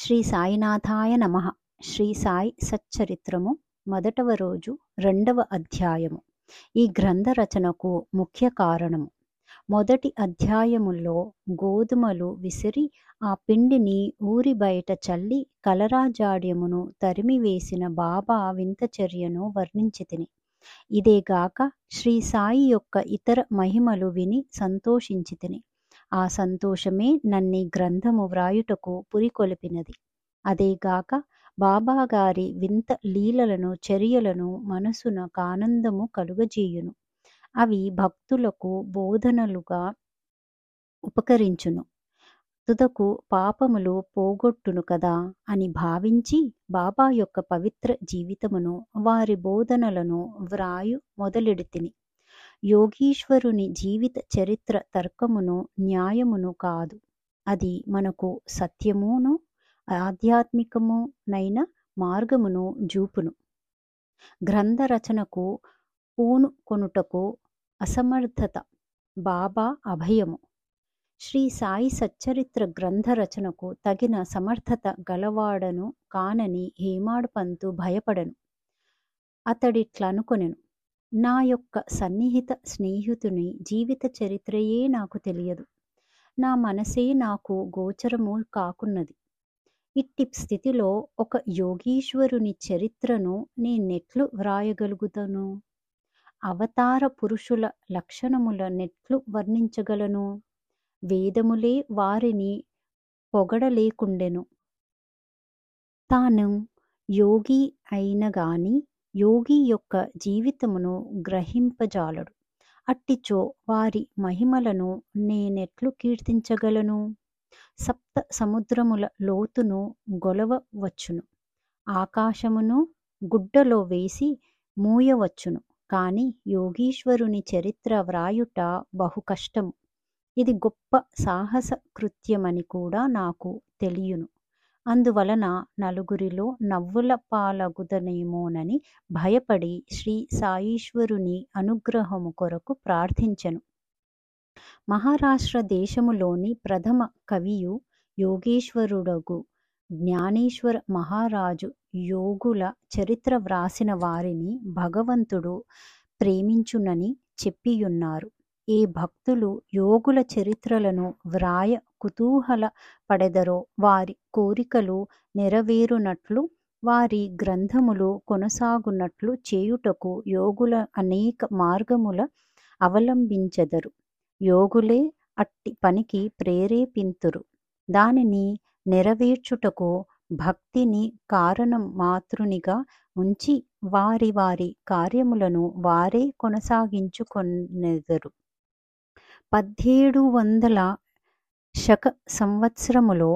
శ్రీ సాయినాథాయ నమః శ్రీ సాయి సచ్చరిత్రము మొదటవ రోజు రెండవ అధ్యాయము ఈ గ్రంథ రచనకు ముఖ్య కారణము మొదటి అధ్యాయములో గోధుమలు విసిరి ఆ పిండిని ఊరి బయట చల్లి కలరాజాడ్యమును తరిమివేసిన బాబా వింత చర్యను వర్ణించితిని ఇదేగాక శ్రీ సాయి యొక్క ఇతర మహిమలు విని సంతోషించితిని ఆ సంతోషమే నన్ని గ్రంథము వ్రాయుటకు పురికొల్పినది అదేగాక బాబాగారి వింత లీలలను చర్యలను మనసున కానందము కలుగజేయును అవి భక్తులకు బోధనలుగా ఉపకరించును తుదకు పాపములు పోగొట్టును కదా అని భావించి బాబా యొక్క పవిత్ర జీవితమును వారి బోధనలను వ్రాయు మొదలెడితిని యోగీశ్వరుని జీవిత చరిత్ర తర్కమును న్యాయమును కాదు అది మనకు సత్యమును ఆధ్యాత్మికమునైన మార్గమును జూపును గ్రంథ రచనకు పూను కొనుటకు అసమర్థత బాబా అభయము శ్రీ సాయి సచ్చరిత్ర గ్రంథ రచనకు తగిన సమర్థత గలవాడను కానని హేమాడు పంతు భయపడను అతడిట్లనుకొనెను నా యొక్క సన్నిహిత స్నేహితుని జీవిత చరిత్రయే నాకు తెలియదు నా మనసే నాకు గోచరము కాకున్నది ఇట్టి స్థితిలో ఒక యోగీశ్వరుని చరిత్రను నేనెట్లు వ్రాయగలుగుతాను అవతార పురుషుల లక్షణముల నెట్లు వర్ణించగలను వేదములే వారిని పొగడలేకుండెను తాను యోగి అయిన గాని యోగి యొక్క జీవితమును గ్రహింపజాలడు అట్టిచో వారి మహిమలను నేనెట్లు కీర్తించగలను సప్త సముద్రముల లోతును గొలవవచ్చును ఆకాశమును గుడ్డలో వేసి మూయవచ్చును కాని యోగీశ్వరుని చరిత్ర వ్రాయుట బహు కష్టము ఇది గొప్ప సాహస కృత్యమని కూడా నాకు తెలియను అందువలన నలుగురిలో నవ్వుల పాలగుదనేమోనని భయపడి శ్రీ సాయీశ్వరుని అనుగ్రహము కొరకు ప్రార్థించెను మహారాష్ట్ర దేశములోని ప్రథమ కవియు యోగేశ్వరుడగు జ్ఞానేశ్వర మహారాజు యోగుల చరిత్ర వ్రాసిన వారిని భగవంతుడు ప్రేమించునని చెప్పియున్నారు ఏ భక్తులు యోగుల చరిత్రలను వ్రాయ కుతూహల పడెదరో వారి కోరికలు నెరవేరునట్లు వారి గ్రంథములు కొనసాగునట్లు చేయుటకు యోగుల అనేక మార్గముల అవలంబించెదరు యోగులే అట్టి పనికి ప్రేరేపింతురు దానిని నెరవేర్చుటకు భక్తిని కారణం మాతృనిగా ఉంచి వారి వారి కార్యములను వారే కొనసాగించుకొనెదరు పద్దేడు వందల శక సంవత్సరములో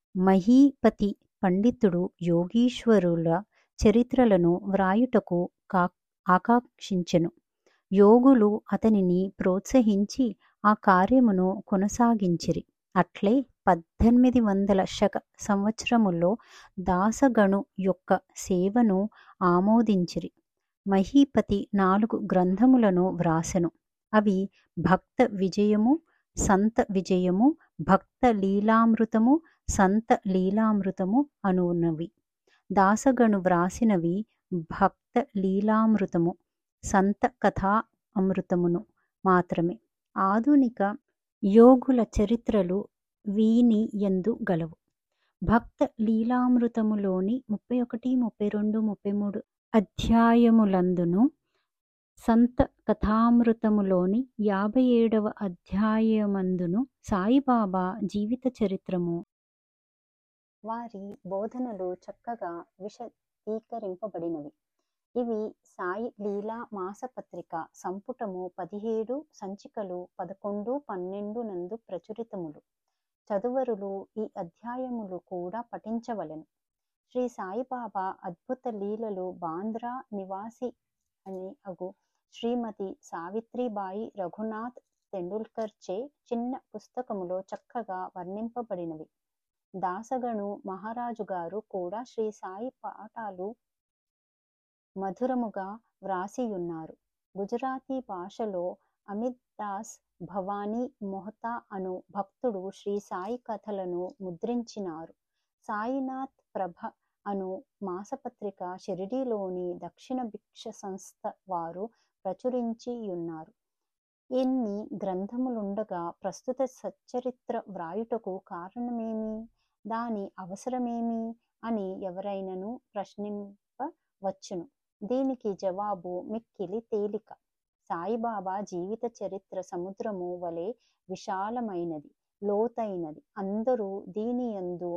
మహీపతి పండితుడు యోగీశ్వరుల చరిత్రలను వ్రాయుటకు కా ఆకాంక్షించెను యోగులు అతనిని ప్రోత్సహించి ఆ కార్యమును కొనసాగించిరి అట్లే పద్దెనిమిది వందల శక సంవత్సరములో దాసగణు యొక్క సేవను ఆమోదించిరి మహీపతి నాలుగు గ్రంథములను వ్రాసెను అవి భక్త విజయము సంత విజయము భక్త లీలామృతము సంత లీలామృతము అనునవి దాసగణు వ్రాసినవి భక్త లీలామృతము సంత కథా అమృతమును మాత్రమే ఆధునిక యోగుల చరిత్రలు వీని ఎందు గలవు భక్త లీలామృతములోని ముప్పై ఒకటి ముప్పై రెండు ముప్పై మూడు అధ్యాయములందును సంత కథామృతములోని యాభై ఏడవ అధ్యాయమందును సాయిబాబా జీవిత చరిత్రము వారి బోధనలు చక్కగా విశదీకరింపబడినవి ఇవి సాయి లీలా మాసపత్రిక సంపుటము పదిహేడు సంచికలు పదకొండు పన్నెండు నందు ప్రచురితములు చదువరులు ఈ అధ్యాయములు కూడా పఠించవలెను శ్రీ సాయిబాబా అద్భుత లీలలు బాంద్రా నివాసి అని అగు శ్రీమతి సావిత్రిబాయి రఘునాథ్ తెండూల్కర్ చే చిన్న పుస్తకములో చక్కగా వర్ణింపబడినవి దాసగణు మహారాజు గారు కూడా శ్రీ సాయి పాఠాలు మధురముగా వ్రాసియున్నారు గుజరాతీ భాషలో అమిత్ దాస్ భవానీ మొహతా అను భక్తుడు శ్రీ సాయి కథలను ముద్రించినారు సాయినాథ్ ప్రభ అను మాసపత్రిక షిరిడీలోని దక్షిణ భిక్ష సంస్థ వారు ప్రచురించియున్నారు ఎన్ని గ్రంథములుండగా ప్రస్తుత సచ్చరిత్ర వ్రాయుటకు కారణమేమి దాని అవసరమేమి అని ఎవరైనను ప్రశ్నింపవచ్చును దీనికి జవాబు మిక్కిలి తేలిక సాయిబాబా జీవిత చరిత్ర సముద్రము వలె విశాలమైనది లోతైనది అందరూ దీని యందు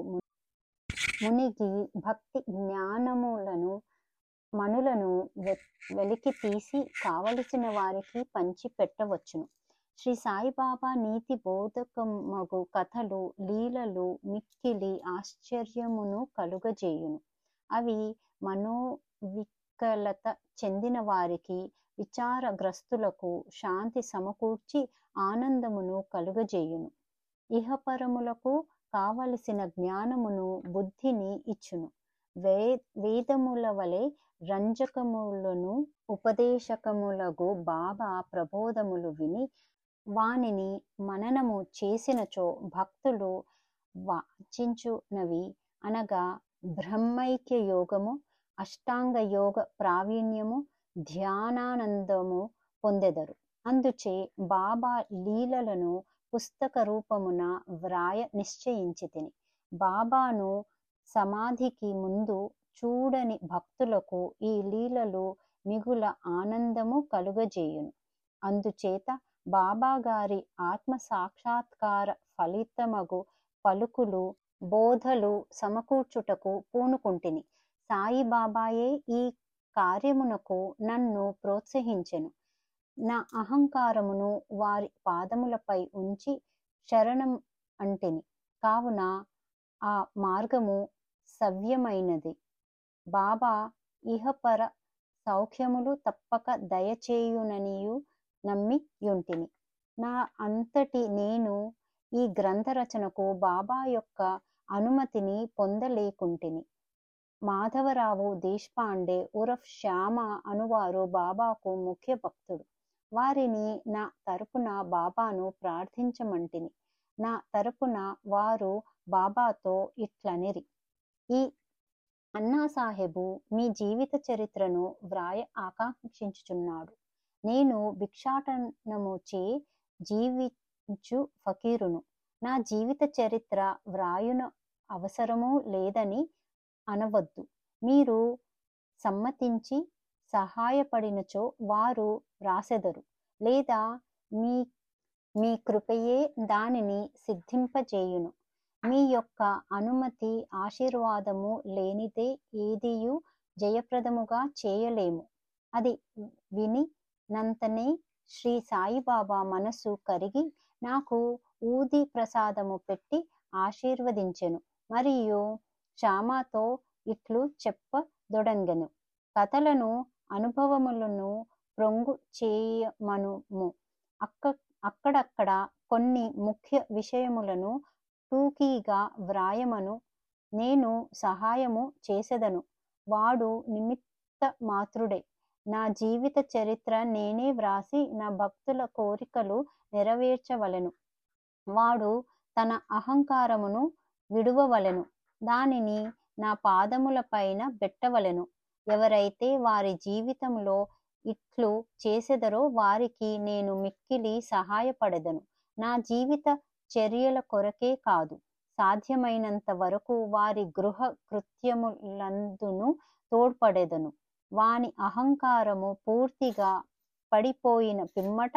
మునిగి భక్తి జ్ఞానములను మనులను వెలికి తీసి కావలసిన వారికి పంచి పెట్టవచ్చును శ్రీ సాయిబాబా నీతి బోధకమగు కథలు లీలలు మిక్కిలి ఆశ్చర్యమును కలుగజేయును అవి మనోవికలత చెందిన వారికి విచారగ్రస్తులకు శాంతి సమకూర్చి ఆనందమును కలుగజేయును ఇహపరములకు కావలసిన జ్ఞానమును బుద్ధిని ఇచ్చును వే వేదముల వలె రంజకములను ఉపదేశకములగు బాబా ప్రబోధములు విని వానిని మననము చేసినచో భక్తులు వాంఛించునవి అనగా బ్రహ్మైక్య యోగము అష్టాంగ యోగ ప్రావీణ్యము ధ్యానానందము పొందెదరు అందుచే బాబా లీలలను పుస్తక రూపమున వ్రాయ నిశ్చయించి తిని బాబాను సమాధికి ముందు చూడని భక్తులకు ఈ లీలలు మిగుల ఆనందము కలుగజేయును అందుచేత బాబా గారి ఆత్మ సాక్షాత్కార ఫలితమగు పలుకులు బోధలు సమకూర్చుటకు పూనుకుంటిని సాయిబాబాయే ఈ కార్యమునకు నన్ను ప్రోత్సహించెను నా అహంకారమును వారి పాదములపై ఉంచి శరణం అంటిని కావున ఆ మార్గము సవ్యమైనది బాబా ఇహపర సౌఖ్యములు తప్పక దయచేయుననియు నమ్మి యుంటిని నా అంతటి నేను ఈ గ్రంథ రచనకు బాబా యొక్క అనుమతిని పొందలేకుంటిని మాధవరావు దేశపాండే ఉరఫ్ శ్యామ అనువారు బాబాకు ముఖ్య భక్తుడు వారిని నా తరపున బాబాను ప్రార్థించమంటిని నా తరపున వారు బాబాతో ఇట్లనిరి ఈ అన్నా సాహెబు మీ జీవిత చరిత్రను వ్రాయ ఆకాంక్షించుచున్నాడు నేను భిక్షాటనముచే జీవించు ఫకీరును నా జీవిత చరిత్ర వ్రాయున అవసరము లేదని అనవద్దు మీరు సమ్మతించి సహాయపడినచో వారు వ్రాసెదరు లేదా మీ మీ కృపయే దానిని సిద్ధింపజేయును మీ యొక్క అనుమతి ఆశీర్వాదము లేనిదే ఏదియు జయప్రదముగా చేయలేము అది విని నంతనే శ్రీ సాయిబాబా మనసు కరిగి నాకు ఊది ప్రసాదము పెట్టి ఆశీర్వదించెను మరియు శ్యామతో ఇట్లు చెప్పదొడంగెను కథలను అనుభవములను ప్రొంగు చేయమనుము అక్క అక్కడక్కడ కొన్ని ముఖ్య విషయములను టూకీగా వ్రాయమను నేను సహాయము చేసెదను వాడు నిమిత్త మాత్రుడే నా జీవిత చరిత్ర నేనే వ్రాసి నా భక్తుల కోరికలు నెరవేర్చవలెను వాడు తన అహంకారమును విడువవలెను దానిని నా పాదముల పైన పెట్టవలెను ఎవరైతే వారి జీవితంలో ఇట్లు చేసెదరో వారికి నేను మిక్కిలి సహాయపడెదను నా జీవిత చర్యల కొరకే కాదు సాధ్యమైనంత వరకు వారి గృహ కృత్యములందును తోడ్పడెదను వాని అహంకారము పూర్తిగా పడిపోయిన పిమ్మట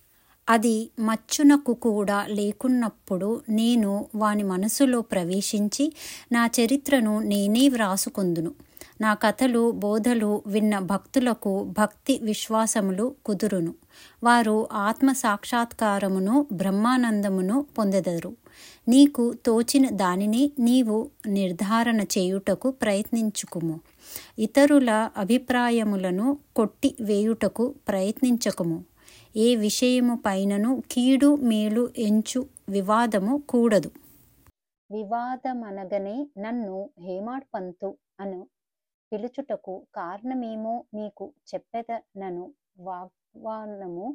అది మచ్చునకు కూడా లేకున్నప్పుడు నేను వాని మనసులో ప్రవేశించి నా చరిత్రను నేనే వ్రాసుకొందును నా కథలు బోధలు విన్న భక్తులకు భక్తి విశ్వాసములు కుదురును వారు ఆత్మ సాక్షాత్కారమును బ్రహ్మానందమును పొందెదరు నీకు తోచిన దానిని నీవు నిర్ధారణ చేయుటకు ప్రయత్నించుకుము ఇతరుల అభిప్రాయములను కొట్టి వేయుటకు ప్రయత్నించకుము ఏ విషయము పైనను కీడు మేలు ఎంచు వివాదము కూడదు వివాదమనగనే నన్ను హేమాడ్ పంతు అను పిలుచుటకు కారణమేమో మీకు చెప్పెదనను వాగ్వానము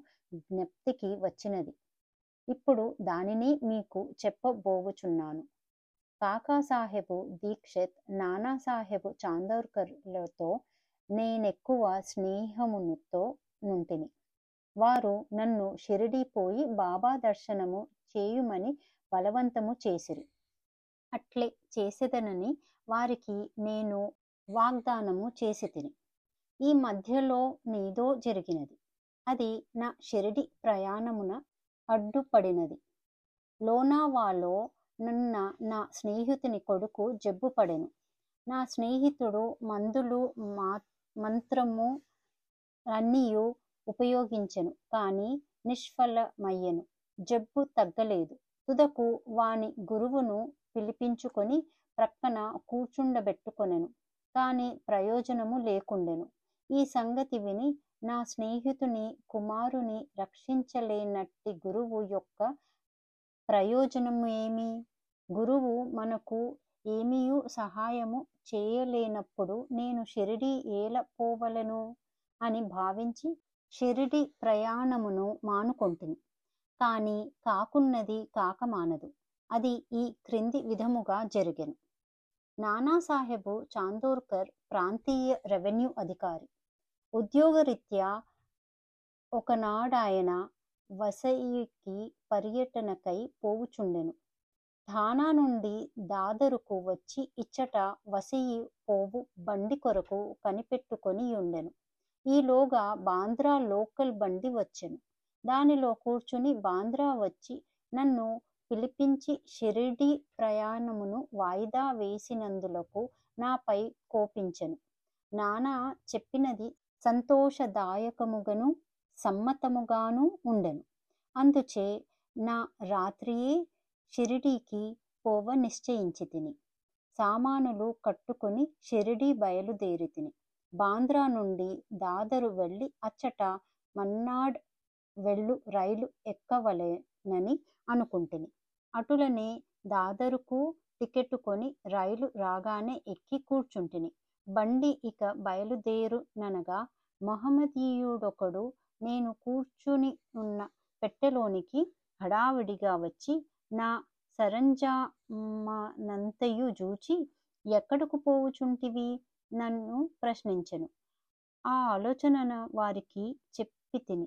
జ్ఞప్తికి వచ్చినది ఇప్పుడు దానిని మీకు చెప్పబోవుచున్నాను కాకాసాహెబు దీక్షిత్ నానాసాహెబు చాందోర్కర్లతో నేనెక్కువ స్నేహముతో నుంటిని వారు నన్ను షిరిడీ పోయి బాబా దర్శనము చేయుమని బలవంతము చేసిరి అట్లే చేసేదనని వారికి నేను వాగ్దానము చేసి తిని ఈ మధ్యలో నీదో జరిగినది అది నా షిరిడి ప్రయాణమున అడ్డుపడినది లోనావాలో నున్న నా స్నేహితుని కొడుకు జబ్బు పడెను నా స్నేహితుడు మందులు మా మంత్రము అన్నీయు ఉపయోగించెను కానీ నిష్ఫలమయ్యెను జబ్బు తగ్గలేదు తుదకు వాని గురువును పిలిపించుకొని ప్రక్కన కూర్చుండబెట్టుకొనెను కానీ ప్రయోజనము లేకుండెను ఈ సంగతి విని నా స్నేహితుని కుమారుని రక్షించలేనట్టి గురువు యొక్క ప్రయోజనము ఏమి గురువు మనకు ఏమీయూ సహాయము చేయలేనప్పుడు నేను షిరిడి ఏల పోవలను అని భావించి షిరిడి ప్రయాణమును మానుకొంటిని కానీ కాకున్నది కాకమానదు అది ఈ క్రింది విధముగా జరిగెను నానాసాహెబు చాందోర్కర్ ప్రాంతీయ రెవెన్యూ అధికారి ఉద్యోగరీత్యా ఒకనాడాయన వసయికి పర్యటనకై పోవుచుండెను ఠానా నుండి దాదరుకు వచ్చి ఇచ్చట వసయి పోవు బండి కొరకు కనిపెట్టుకొని ఉండెను ఈలోగా బాంద్రా లోకల్ బండి వచ్చెను దానిలో కూర్చుని బాంద్రా వచ్చి నన్ను పిలిపించి షిరిడి ప్రయాణమును వాయిదా వేసినందులకు నాపై కోపించెను నానా చెప్పినది సంతోషదాయకముగాను సమ్మతముగాను ఉండెను అందుచే నా రాత్రియే షిరిడీకి పోవ నిశ్చయించి తిని సామానులు కట్టుకుని షిరిడీ బయలుదేరి తిని బాంద్రా నుండి దాదరు వెళ్ళి అచ్చట మన్నాడ్ వెళ్ళు రైలు ఎక్కవలెనని అనుకుంటుని అటులనే దాదరుకు టికెట్ కొని రైలు రాగానే ఎక్కి కూర్చుంటిని బండి ఇక బయలుదేరుననగా మహమ్మదీయుడొకడు నేను కూర్చుని ఉన్న పెట్టెలోనికి హడావిడిగా వచ్చి నా సరంజామనంతయు జూచి ఎక్కడకు పోవుచుంటివి నన్ను ప్రశ్నించెను ఆ ఆలోచన వారికి చెప్పి తిని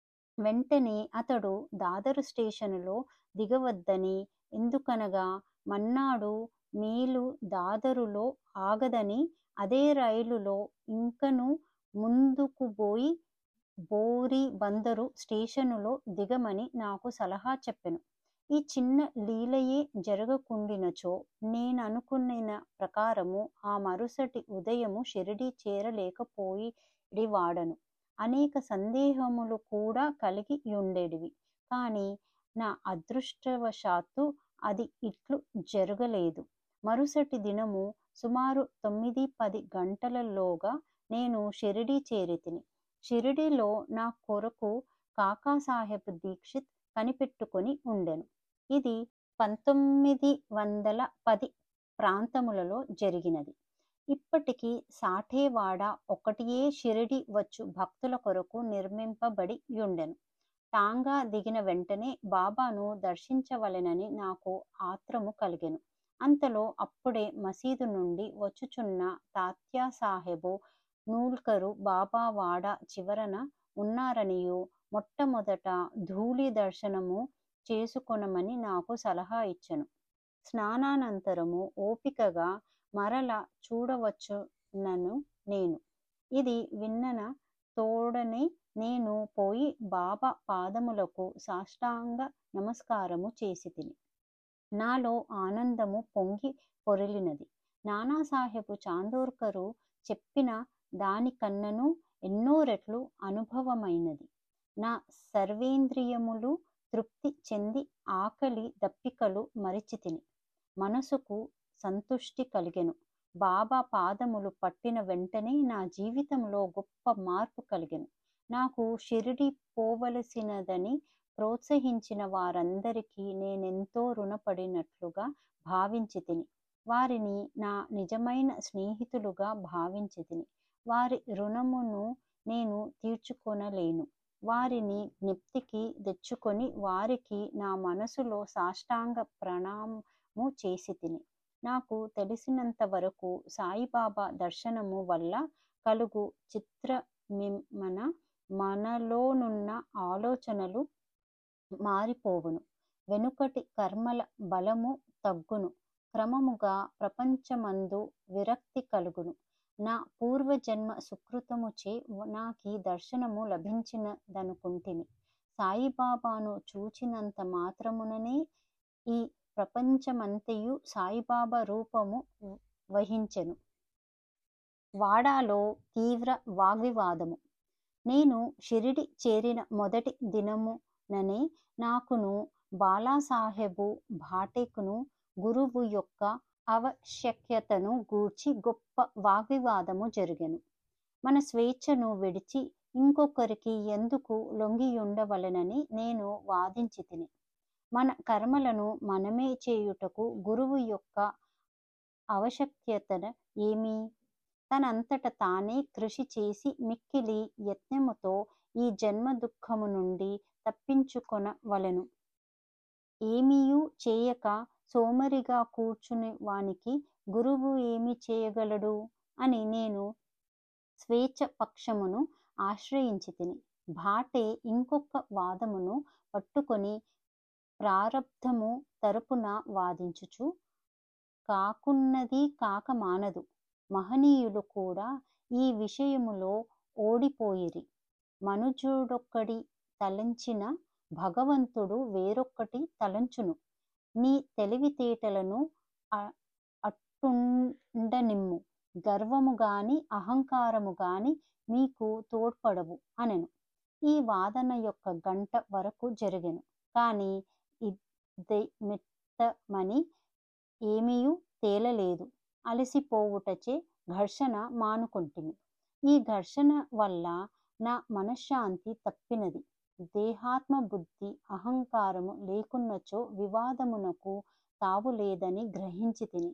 వెంటనే అతడు దాదరు స్టేషనులో దిగవద్దని ఎందుకనగా మన్నాడు మేలు దాదరులో ఆగదని అదే రైలులో ఇంకను ముందుకు పోయి బోరి బందరు స్టేషనులో దిగమని నాకు సలహా చెప్పెను ఈ చిన్న లీలయే జరగకుండినచో నేననుకున్న ప్రకారము ఆ మరుసటి ఉదయము షిరిడి చేరలేకపోయిడి వాడను అనేక సందేహములు కూడా కలిగి ఉండేటివి కానీ నా అదృష్టవశాత్తు అది ఇట్లు జరగలేదు మరుసటి దినము సుమారు తొమ్మిది పది గంటలలోగా నేను షిరిడి చేరితిని షిరిడిలో నా కొరకు కాకాసాహెబ్ దీక్షిత్ కనిపెట్టుకొని ఉండెను ఇది పంతొమ్మిది వందల పది ప్రాంతములలో జరిగినది ఇప్పటికి సాఠేవాడ ఒకటియే షిరిడి వచ్చు భక్తుల కొరకు నిర్మింపబడి ఉండెను టాంగా దిగిన వెంటనే బాబాను దర్శించవలెనని నాకు ఆత్రము కలిగెను అంతలో అప్పుడే మసీదు నుండి వచ్చుచున్న తాత్యా సాహెబు నూల్కరు బాబా వాడ చివరన ఉన్నారనియు మొట్టమొదట ధూళి దర్శనము చేసుకొనమని నాకు సలహా ఇచ్చెను స్నానానంతరము ఓపికగా మరల చూడవచ్చునను నేను ఇది విన్నన తోడనే నేను పోయి బాబా పాదములకు సాష్టాంగ నమస్కారము చేసి తిని నాలో ఆనందము పొంగి పొరిలినది నానాసాహెబు చాందోర్కరు చెప్పిన దానికన్నను ఎన్నో రెట్లు అనుభవమైనది నా సర్వేంద్రియములు తృప్తి చెంది ఆకలి దప్పికలు మరిచి తిని మనసుకు సంతుష్టి కలిగెను బాబా పాదములు పట్టిన వెంటనే నా జీవితంలో గొప్ప మార్పు కలిగెను నాకు షిరిడి పోవలసినదని ప్రోత్సహించిన వారందరికీ నేనెంతో రుణపడినట్లుగా భావించి తిని వారిని నా నిజమైన స్నేహితులుగా భావించి తిని వారి రుణమును నేను తీర్చుకొనలేను వారిని జ్ఞప్తికి తెచ్చుకొని వారికి నా మనసులో సాష్టాంగ ప్రణామము చేసి తిని నాకు తెలిసినంత వరకు సాయిబాబా దర్శనము వల్ల కలుగు చిత్రమిమన మనలోనున్న ఆలోచనలు మారిపోవును వెనుకటి కర్మల బలము తగ్గును క్రమముగా ప్రపంచమందు విరక్తి కలుగును నా పూర్వజన్మ సుకృతముచే నాకీ దర్శనము లభించినదనుకుంటిని సాయిబాబాను చూచినంత మాత్రముననే ఈ ప్రపంచమంతయు సాయిబాబా రూపము వహించెను వాడాలో తీవ్ర వాగ్వివాదము నేను షిరిడి చేరిన మొదటి దినముననే నాకును బాలాసాహెబు భాటేకును గురువు యొక్క ఆవశ్యకతను గూర్చి గొప్ప వాగ్వివాదము జరిగెను మన స్వేచ్ఛను విడిచి ఇంకొకరికి ఎందుకు లొంగియుండవలెనని నేను వాదించి తిని మన కర్మలను మనమే చేయుటకు గురువు యొక్క ఆవశ్యకత ఏమి తనంతట తానే కృషి చేసి మిక్కిలి యత్నముతో ఈ జన్మ దుఃఖము నుండి తప్పించుకొనవలెను ఏమీయూ చేయక సోమరిగా కూర్చుని వానికి గురువు ఏమి చేయగలడు అని నేను స్వేచ్ఛ పక్షమును ఆశ్రయించి తిని భాటే ఇంకొక వాదమును పట్టుకొని ప్రారబ్ధము తరపున వాదించుచు కాకున్నది కాక మానదు మహనీయులు కూడా ఈ విషయములో ఓడిపోయిరి మనుజుడొక్కడి తలంచిన భగవంతుడు వేరొక్కటి తలంచును నీ తెలివితేటలను అట్టుండనిమ్ము గర్వము గాని అహంకారము గాని మీకు తోడ్పడవు అనెను ఈ వాదన యొక్క గంట వరకు జరిగెను కాని ఇదెమిత్తమని ఏమీయూ తేలలేదు అలసిపోవుటచే ఘర్షణ మానుకొంటిని ఈ ఘర్షణ వల్ల నా మనశ్శాంతి తప్పినది దేహాత్మ బుద్ధి అహంకారము లేకున్నచో వివాదమునకు తావులేదని గ్రహించి తిని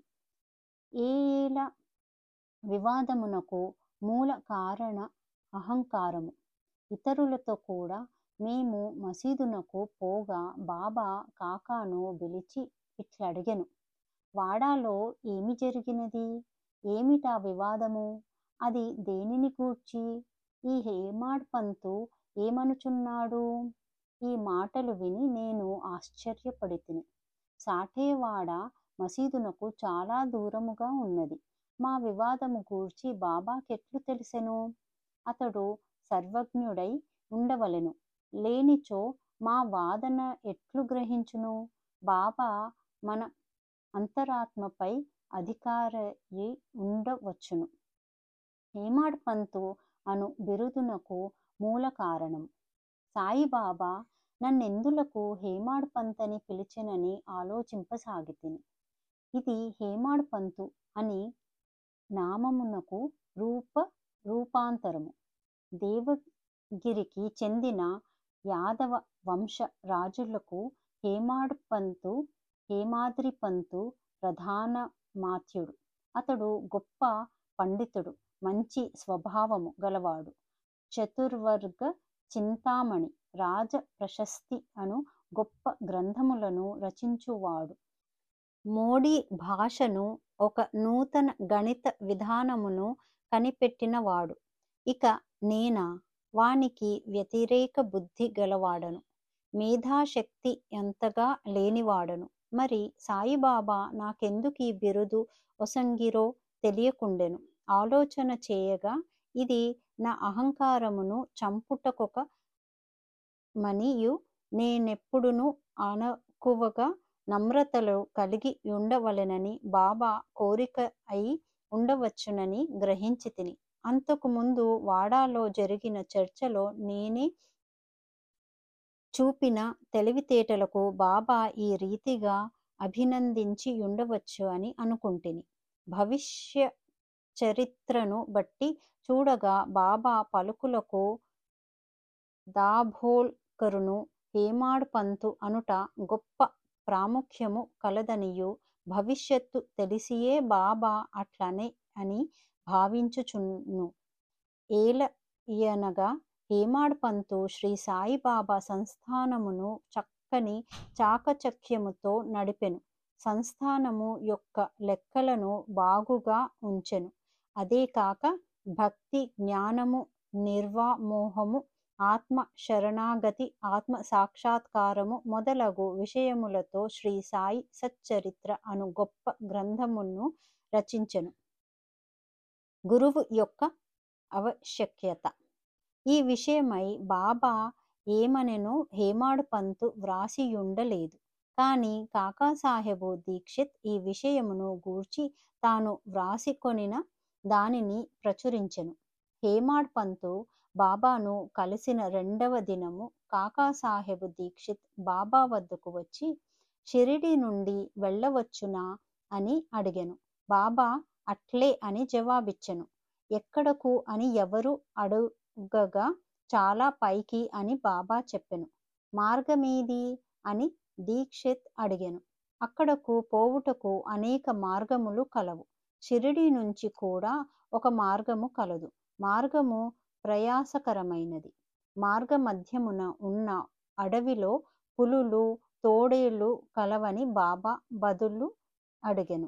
ఏల వివాదమునకు మూల కారణ అహంకారము ఇతరులతో కూడా మేము మసీదునకు పోగా బాబా కాకాను పిలిచి ఇట్లడిగెను వాడాలో ఏమి జరిగినది ఏమిటా వివాదము అది దేనిని గూర్చి ఈ హేమాడ్ పంతు ఏమనుచున్నాడు ఈ మాటలు విని నేను ఆశ్చర్యపడితిని సాఠేవాడ మసీదునకు చాలా దూరముగా ఉన్నది మా వివాదము గూర్చి బాబాకెట్లు తెలిసెను అతడు సర్వజ్ఞుడై ఉండవలెను లేనిచో మా వాదన ఎట్లు గ్రహించును బాబా మన అంతరాత్మపై అధికారి ఉండవచ్చును హేమాడ్ పంతు అను బిరుదునకు మూల కారణం సాయిబాబా నన్నెందులకు హేమాడ్ పంతని పిలిచెనని ఆలోచింపసాగితిని ఇది హేమాడ్ పంతు అని నామమునకు రూప రూపాంతరము దేవగిరికి చెందిన యాదవ వంశ రాజులకు హేమాడ్ పంతు హేమాద్రి పంతు ప్రధాన మాత్యుడు అతడు గొప్ప పండితుడు మంచి స్వభావము గలవాడు చతుర్వర్గ చింతామణి రాజ ప్రశస్తి అను గొప్ప గ్రంథములను రచించువాడు మోడీ భాషను ఒక నూతన గణిత విధానమును కనిపెట్టినవాడు ఇక నేనా వానికి వ్యతిరేక బుద్ధి గలవాడను మేధాశక్తి ఎంతగా లేనివాడను మరి సాయిబాబా నాకెందుకీ బిరుదు ఒసంగిరో తెలియకుండెను ఆలోచన చేయగా ఇది నా అహంకారమును చంపుటకొక మనియు నేనెప్పుడును అణకువగా నమ్రతలు కలిగి ఉండవలెనని బాబా కోరిక అయి ఉండవచ్చునని గ్రహించి తిని అంతకు ముందు వాడాలో జరిగిన చర్చలో నేనే చూపిన తెలివితేటలకు బాబా ఈ రీతిగా అభినందించి ఉండవచ్చు అని అనుకుంటిని భవిష్య చరిత్రను బట్టి చూడగా బాబా పలుకులకు దాభోల్కరును హేమాడ్ పంతు అనుట గొప్ప ప్రాముఖ్యము కలదనియు భవిష్యత్తు తెలిసియే బాబా అట్లనే అని భావించుచున్ను ఏలయనగా హేమాడ్ పంతు శ్రీ సాయిబాబా సంస్థానమును చక్కని చాకచక్యముతో నడిపెను సంస్థానము యొక్క లెక్కలను బాగుగా ఉంచెను అదే కాక భక్తి జ్ఞానము నిర్వామోహము ఆత్మ శరణాగతి ఆత్మ సాక్షాత్కారము మొదలగు విషయములతో శ్రీ సాయి సచ్చరిత్ర అను గొప్ప గ్రంథమును రచించెను గురువు యొక్క ఆవశ్యకత ఈ విషయమై బాబా ఏమనెను హేమాడు పంతు వ్రాసియుండలేదు కాని కాకాసాహెబు దీక్షిత్ ఈ విషయమును గూర్చి తాను వ్రాసికొనిన దానిని ప్రచురించెను హేమాడ్ పంతు బాబాను కలిసిన రెండవ దినము కాకాసాహెబు దీక్షిత్ బాబా వద్దకు వచ్చి షిరిడి నుండి వెళ్ళవచ్చునా అని అడిగెను బాబా అట్లే అని జవాబిచ్చెను ఎక్కడకు అని ఎవరు అడుగగా చాలా పైకి అని బాబా చెప్పెను మార్గమేది అని దీక్షిత్ అడిగెను అక్కడకు పోవుటకు అనేక మార్గములు కలవు షిరిడి నుంచి కూడా ఒక మార్గము కలదు మార్గము ప్రయాసకరమైనది మార్గ మధ్యమున ఉన్న అడవిలో పులులు తోడేళ్లు కలవని బాబా బదులు అడిగెను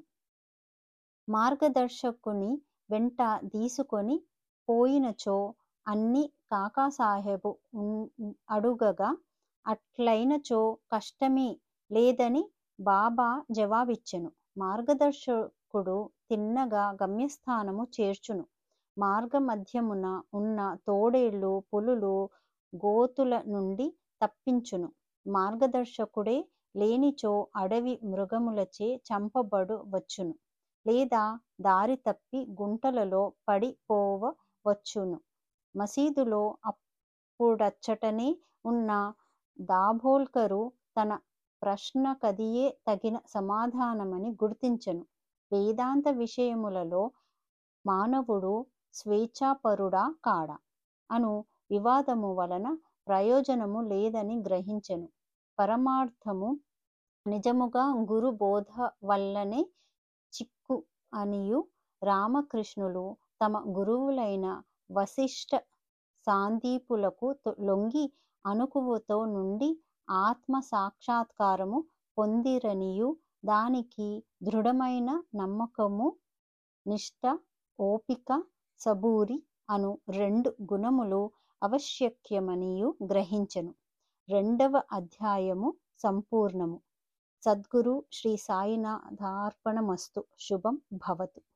మార్గదర్శకుని వెంట తీసుకొని పోయినచో అన్ని కాకాసాహెబు అడుగగా అట్లైనచో కష్టమే లేదని బాబా జవాబిచ్చెను మార్గదర్శకుడు తిన్నగా గమ్యస్థానము చేర్చును మార్గ మధ్యమున ఉన్న తోడేళ్లు పులులు గోతుల నుండి తప్పించును మార్గదర్శకుడే లేనిచో అడవి మృగములచే చంపబడు వచ్చును లేదా దారి తప్పి గుంటలలో పడిపోవచ్చును మసీదులో అప్పుడచ్చటనే ఉన్న దాభోల్కరు తన ప్రశ్నకదియే తగిన సమాధానమని గుర్తించెను వేదాంత విషయములలో మానవుడు స్వేచ్ఛాపరుడా కాడా అను వివాదము వలన ప్రయోజనము లేదని గ్రహించెను పరమార్థము నిజముగా గురు బోధ వల్లనే చిక్కు అనియు రామకృష్ణులు తమ గురువులైన వశిష్ఠ సాందీపులకు లొంగి అనుకువతో నుండి ఆత్మ సాక్షాత్కారము పొందిరనియు దానికి దృఢమైన నమ్మకము నిష్ఠ ఓపిక సబూరి అను రెండు గుణములు ఆవశ్యక్యమనియు గ్రహించెను రెండవ అధ్యాయము సంపూర్ణము సద్గురు శ్రీ సాయినాథార్పణమస్తు శుభం భవతు